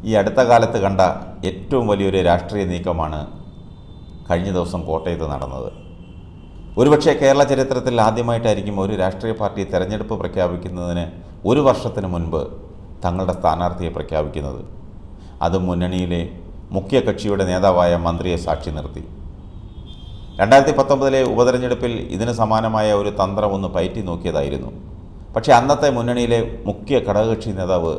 ഈ അടുത്ത കാലത്ത് കണ്ട ഏറ്റവും വലിയൊരു രാഷ്ട്രീയ നീക്കമാണ് കഴിഞ്ഞ ദിവസം കോട്ടയത്ത് നടന്നത് ഒരുപക്ഷെ കേരള ചരിത്രത്തിൽ ആദ്യമായിട്ടായിരിക്കും ഒരു രാഷ്ട്രീയ പാർട്ടി തെരഞ്ഞെടുപ്പ് പ്രഖ്യാപിക്കുന്നതിന് ഒരു വർഷത്തിന് മുൻപ് തങ്ങളുടെ സ്ഥാനാർത്ഥിയെ പ്രഖ്യാപിക്കുന്നത് അത് മുന്നണിയിലെ മുഖ്യ കക്ഷിയുടെ നേതാവായ മന്ത്രിയെ സാക്ഷി നിർത്തി രണ്ടായിരത്തി പത്തൊമ്പതിലെ ഉപതെരഞ്ഞെടുപ്പിൽ ഇതിന് സമാനമായ ഒരു തന്ത്രം ഒന്ന് പയറ്റി നോക്കിയതായിരുന്നു പക്ഷേ അന്നത്തെ മുന്നണിയിലെ മുഖ്യ ഘടകകക്ഷി നേതാവ്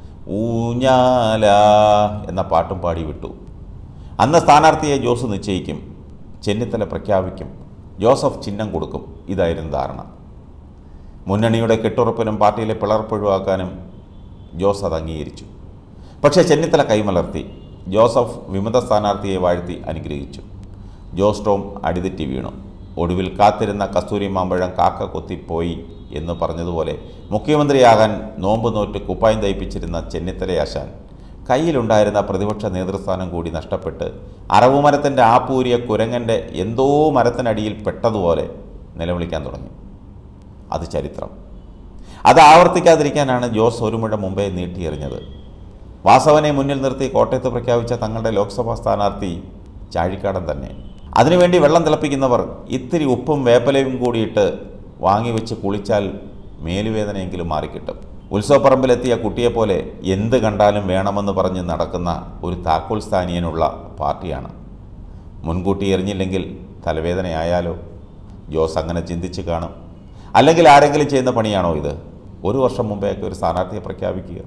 ഊഞ്ഞാല എന്ന പാട്ടും പാടി വിട്ടു അന്ന് സ്ഥാനാർത്ഥിയെ ജോസ് നിശ്ചയിക്കും ചെന്നിത്തല പ്രഖ്യാപിക്കും ജോസഫ് ചിഹ്നം കൊടുക്കും ഇതായിരുന്നു ധാരണ മുന്നണിയുടെ കെട്ടുറപ്പിനും പാർട്ടിയിലെ പിളർപ്പൊഴിവാക്കാനും ജോസ് അത് അംഗീകരിച്ചു പക്ഷേ ചെന്നിത്തല കൈമലർത്തി ജോസഫ് വിമത സ്ഥാനാർത്ഥിയെ വാഴ്ത്തി അനുഗ്രഹിച്ചു ജോസ് ടോം അടിതെറ്റി വീണു ഒടുവിൽ കാത്തിരുന്ന കസ്തൂരി മാമ്പഴം കാക്ക കൊത്തിപ്പോയി എന്ന് പറഞ്ഞതുപോലെ മുഖ്യമന്ത്രിയാകാൻ നോമ്പ് നോറ്റ് കുപ്പായം തയ്പ്പിച്ചിരുന്ന ചെന്നിത്തലയാശാൻ കയ്യിലുണ്ടായിരുന്ന പ്രതിപക്ഷ നേതൃസ്ഥാനം കൂടി നഷ്ടപ്പെട്ട് അറവുമരത്തിൻ്റെ ആപ്പൂരിയ കുരങ്ങൻ്റെ എന്തോ മരത്തിനടിയിൽ പെട്ടതുപോലെ നിലവിളിക്കാൻ തുടങ്ങി അത് ചരിത്രം അത് ആവർത്തിക്കാതിരിക്കാനാണ് ജോസ് ഒരു മുഴ മുമ്പേ നീട്ടിയെറിഞ്ഞത് വാസവനെ മുന്നിൽ നിർത്തി കോട്ടയത്ത് പ്രഖ്യാപിച്ച തങ്ങളുടെ ലോക്സഭാ സ്ഥാനാർത്ഥി ചാഴിക്കാടൻ തന്നെ അതിനുവേണ്ടി വെള്ളം തിളപ്പിക്കുന്നവർ ഇത്തിരി ഉപ്പും വേപ്പലയും കൂടിയിട്ട് വാങ്ങിവെച്ച് കുളിച്ചാൽ മേലുവേദനയെങ്കിലും മാറിക്കിട്ടും ഉത്സവപ്പറമ്പിലെത്തിയ കുട്ടിയെപ്പോലെ എന്ത് കണ്ടാലും വേണമെന്ന് പറഞ്ഞ് നടക്കുന്ന ഒരു താക്കോൽ സ്ഥാനീയനുള്ള പാർട്ടിയാണ് മുൻകൂട്ടി എറിഞ്ഞില്ലെങ്കിൽ തലവേദനയായാലോ ജോസ് അങ്ങനെ ചിന്തിച്ച് കാണും അല്ലെങ്കിൽ ആരെങ്കിലും ചെയ്യുന്ന പണിയാണോ ഇത് ഒരു വർഷം മുമ്പേയൊക്കെ ഒരു സ്ഥാനാർത്ഥിയെ പ്രഖ്യാപിക്കുക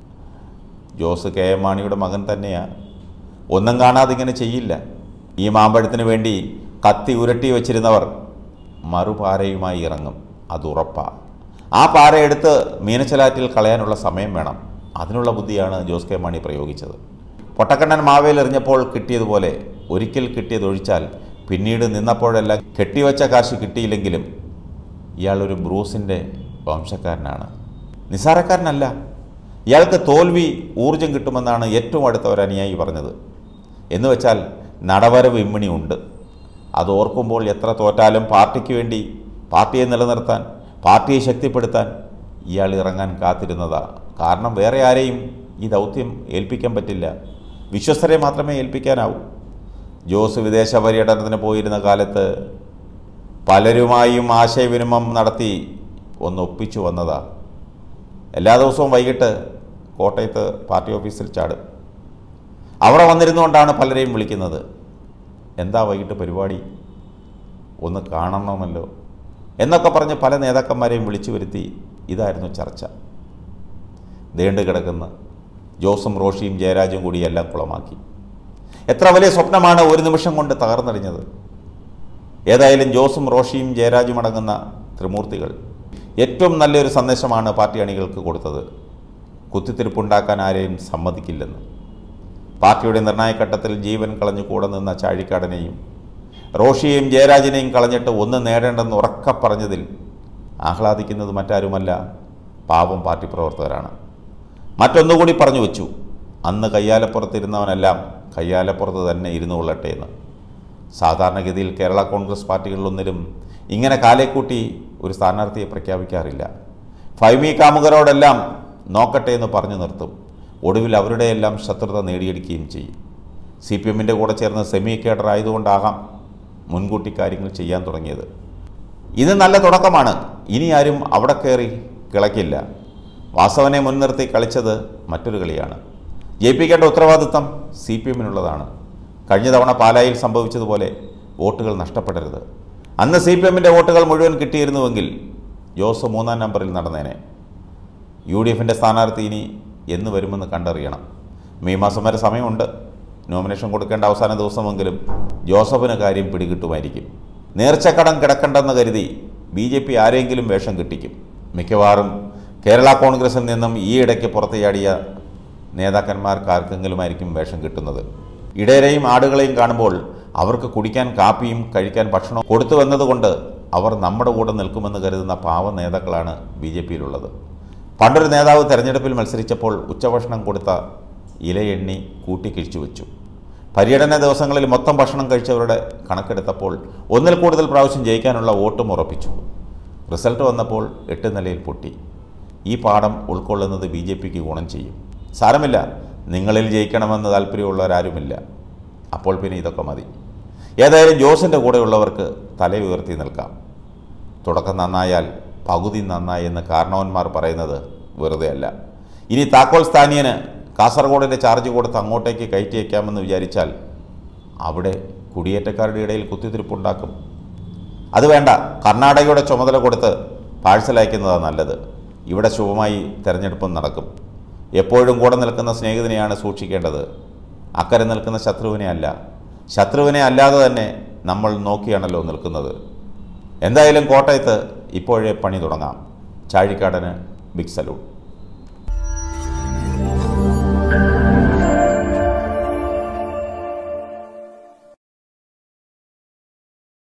ജോസ് കെ എം മാണിയുടെ മകൻ തന്നെയാണ് ഒന്നും കാണാതെ ഇങ്ങനെ ചെയ്യില്ല ഈ മാമ്പഴത്തിന് വേണ്ടി കത്തി ഉരട്ടി വച്ചിരുന്നവർ മറുപാരയുമായി ഇറങ്ങും അത് ഉറപ്പാ ആ പാര എടുത്ത് മീനച്ചലാറ്റിൽ കളയാനുള്ള സമയം വേണം അതിനുള്ള ബുദ്ധിയാണ് ജോസ് കെ മാണി പ്രയോഗിച്ചത് പൊട്ടക്കണ്ണൻ മാവേൽ എറിഞ്ഞപ്പോൾ കിട്ടിയതുപോലെ ഒരിക്കൽ കിട്ടിയതൊഴിച്ചാൽ പിന്നീട് നിന്നപ്പോഴെല്ലാം കെട്ടിവച്ച കാശ് കിട്ടിയില്ലെങ്കിലും ഇയാളൊരു ബ്രൂസിൻ്റെ വംശക്കാരനാണ് നിസാരക്കാരനല്ല ഇയാൾക്ക് തോൽവി ഊർജം കിട്ടുമെന്നാണ് ഏറ്റവും അടുത്ത ഒരു അനുയായി പറഞ്ഞത് എന്ന് വെച്ചാൽ നടവരവ് ഇമ്മിണി ഉണ്ട് അത് ഓർക്കുമ്പോൾ എത്ര തോറ്റാലും പാർട്ടിക്ക് വേണ്ടി പാർട്ടിയെ നിലനിർത്താൻ പാർട്ടിയെ ശക്തിപ്പെടുത്താൻ ഇയാൾ ഇറങ്ങാൻ കാത്തിരുന്നതാ കാരണം വേറെ ആരെയും ഈ ദൗത്യം ഏൽപ്പിക്കാൻ പറ്റില്ല വിശ്വസ്തരെ മാത്രമേ ഏൽപ്പിക്കാനാവൂ ജോസ് വിദേശ പര്യടനത്തിന് പോയിരുന്ന കാലത്ത് പലരുമായും ആശയവിനിമയം നടത്തി ഒന്ന് ഒപ്പിച്ചു വന്നതാ എല്ലാ ദിവസവും വൈകിട്ട് കോട്ടയത്ത് പാർട്ടി ഓഫീസിൽ ചാടും അവിടെ വന്നിരുന്നുകൊണ്ടാണ് പലരെയും വിളിക്കുന്നത് എന്താ വൈകിട്ട് പരിപാടി ഒന്ന് കാണണമല്ലോ എന്നൊക്കെ പറഞ്ഞ് പല നേതാക്കന്മാരെയും വിളിച്ചു വരുത്തി ഇതായിരുന്നു ചർച്ച ദേണ്ട് കിടക്കുന്ന ജോസും റോഷിയും ജയരാജും കൂടി എല്ലാം കുളമാക്കി എത്ര വലിയ സ്വപ്നമാണ് ഒരു നിമിഷം കൊണ്ട് തകർന്നടിഞ്ഞത് ഏതായാലും ജോസും റോഷിയും ജയരാജും അടങ്ങുന്ന ത്രിമൂർത്തികൾ ഏറ്റവും നല്ലൊരു സന്ദേശമാണ് പാർട്ടി അണികൾക്ക് കൊടുത്തത് കുത്തിത്തിരിപ്പുണ്ടാക്കാൻ ആരെയും സമ്മതിക്കില്ലെന്ന് പാർട്ടിയുടെ നിർണായഘട്ടത്തിൽ ജീവൻ കളഞ്ഞു കൂടെ നിന്ന ചാഴിക്കാടനെയും റോഷിയെയും ജയരാജനെയും കളഞ്ഞിട്ട് ഒന്ന് നേടേണ്ടെന്ന് ഉറക്ക പറഞ്ഞതിൽ ആഹ്ലാദിക്കുന്നത് മറ്റാരുമല്ല പാവം പാർട്ടി പ്രവർത്തകരാണ് മറ്റൊന്നുകൂടി പറഞ്ഞു വെച്ചു അന്ന് കയ്യാലപ്പുറത്തിരുന്നവനെല്ലാം കയ്യാലപ്പുറത്ത് തന്നെ ഇരുന്നു കൊള്ളട്ടെ എന്ന് സാധാരണഗതിയിൽ കേരള കോൺഗ്രസ് പാർട്ടികളിലൊന്നിലും ഇങ്ങനെ കാലേക്കൂട്ടി ഒരു സ്ഥാനാർത്ഥിയെ പ്രഖ്യാപിക്കാറില്ല ഫൈമി കാമുകരോടെല്ലാം നോക്കട്ടെ എന്ന് പറഞ്ഞു നിർത്തും ഒടുവിൽ അവരുടെയെല്ലാം ശത്രുത നേടിയെടുക്കുകയും ചെയ്യും സി പി എമ്മിൻ്റെ കൂടെ ചേർന്ന് സെമി കേഡർ ആയതുകൊണ്ടാകാം മുൻകൂട്ടി കാര്യങ്ങൾ ചെയ്യാൻ തുടങ്ങിയത് ഇത് നല്ല തുടക്കമാണ് ഇനി ആരും അവിടെ കയറി കിളക്കില്ല വാസവനെ മുൻനിർത്തി കളിച്ചത് മറ്റൊരു കളിയാണ് ജയിപ്പിക്കേണ്ട ഉത്തരവാദിത്തം സി പി എമ്മിനുള്ളതാണ് കഴിഞ്ഞ തവണ പാലായിൽ സംഭവിച്ചതുപോലെ വോട്ടുകൾ നഷ്ടപ്പെടരുത് അന്ന് സി പി എമ്മിൻ്റെ വോട്ടുകൾ മുഴുവൻ കിട്ടിയിരുന്നുവെങ്കിൽ ജോസ് മൂന്നാം നമ്പറിൽ നടന്നേനെ യു ഡി എഫിൻ്റെ സ്ഥാനാർത്ഥി ഇനി എന്ന് വരുമെന്ന് കണ്ടറിയണം മെയ് മാസം വരെ സമയമുണ്ട് നോമിനേഷൻ കൊടുക്കേണ്ട അവസാന ദിവസമെങ്കിലും ജോസഫിന് കാര്യം പിടികിട്ടുമായിരിക്കും നേർച്ചക്കടം കിടക്കണ്ടെന്ന് കരുതി ബി ജെ പി ആരെങ്കിലും വേഷം കിട്ടിക്കും മിക്കവാറും കേരള കോൺഗ്രസിൽ നിന്നും ഈ ഇടയ്ക്ക് പുറത്തുചാടിയ നേതാക്കന്മാർക്കാർക്കെങ്കിലുമായിരിക്കും വേഷം കിട്ടുന്നത് ഇടയരെയും ആടുകളെയും കാണുമ്പോൾ അവർക്ക് കുടിക്കാൻ കാപ്പിയും കഴിക്കാൻ ഭക്ഷണവും കൊടുത്തു വന്നതുകൊണ്ട് അവർ നമ്മുടെ കൂടെ നിൽക്കുമെന്ന് കരുതുന്ന പാവ നേതാക്കളാണ് ബി ജെ പിയിലുള്ളത് പണ്ടൊരു നേതാവ് തെരഞ്ഞെടുപ്പിൽ മത്സരിച്ചപ്പോൾ ഉച്ചഭക്ഷണം കൊടുത്ത ഇലയെണ്ണി കൂട്ടിക്കിഴിച്ചു വെച്ചു പര്യടന ദിവസങ്ങളിൽ മൊത്തം ഭക്ഷണം കഴിച്ചവരുടെ കണക്കെടുത്തപ്പോൾ ഒന്നിൽ കൂടുതൽ പ്രാവശ്യം ജയിക്കാനുള്ള വോട്ടും ഉറപ്പിച്ചു റിസൾട്ട് വന്നപ്പോൾ എട്ട് നിലയിൽ പൊട്ടി ഈ പാഠം ഉൾക്കൊള്ളുന്നത് ബി ജെ പിക്ക് ഗുണം ചെയ്യും സാരമില്ല നിങ്ങളിൽ ജയിക്കണമെന്ന് താല്പര്യമുള്ളവരാരുമില്ല അപ്പോൾ പിന്നെ ഇതൊക്കെ മതി ഏതായാലും ജോസിൻ്റെ കൂടെയുള്ളവർക്ക് തല ഉയർത്തി നിൽക്കാം തുടക്കം നന്നായാൽ പകുതി നന്നായി എന്ന് കാരണവന്മാർ പറയുന്നത് വെറുതെ അല്ല ഇനി താക്കോൽ സ്ഥാനീയന് കാസർഗോഡിൻ്റെ ചാർജ് കൊടുത്ത് അങ്ങോട്ടേക്ക് കയറ്റിയേക്കാമെന്ന് വിചാരിച്ചാൽ അവിടെ കുടിയേറ്റക്കാരുടെ ഇടയിൽ കുത്തിത്തിരിപ്പുണ്ടാക്കും അത് വേണ്ട കർണാടകയുടെ ചുമതല കൊടുത്ത് പാഴ്സൽ അയക്കുന്നതാണ് നല്ലത് ഇവിടെ ശുഭമായി തെരഞ്ഞെടുപ്പും നടക്കും എപ്പോഴും കൂടെ നിൽക്കുന്ന സ്നേഹിതനെയാണ് സൂക്ഷിക്കേണ്ടത് അക്കരെ നിൽക്കുന്ന ശത്രുവിനെ അല്ല ശത്രുവിനെ അല്ലാതെ തന്നെ നമ്മൾ നോക്കിയാണല്ലോ നിൽക്കുന്നത് എന്തായാലും കോട്ടയത്ത് ഇപ്പോഴേ പണി തുടങ്ങാം ചാഴിക്കാടന് ബിഗ് സലൂട്ട്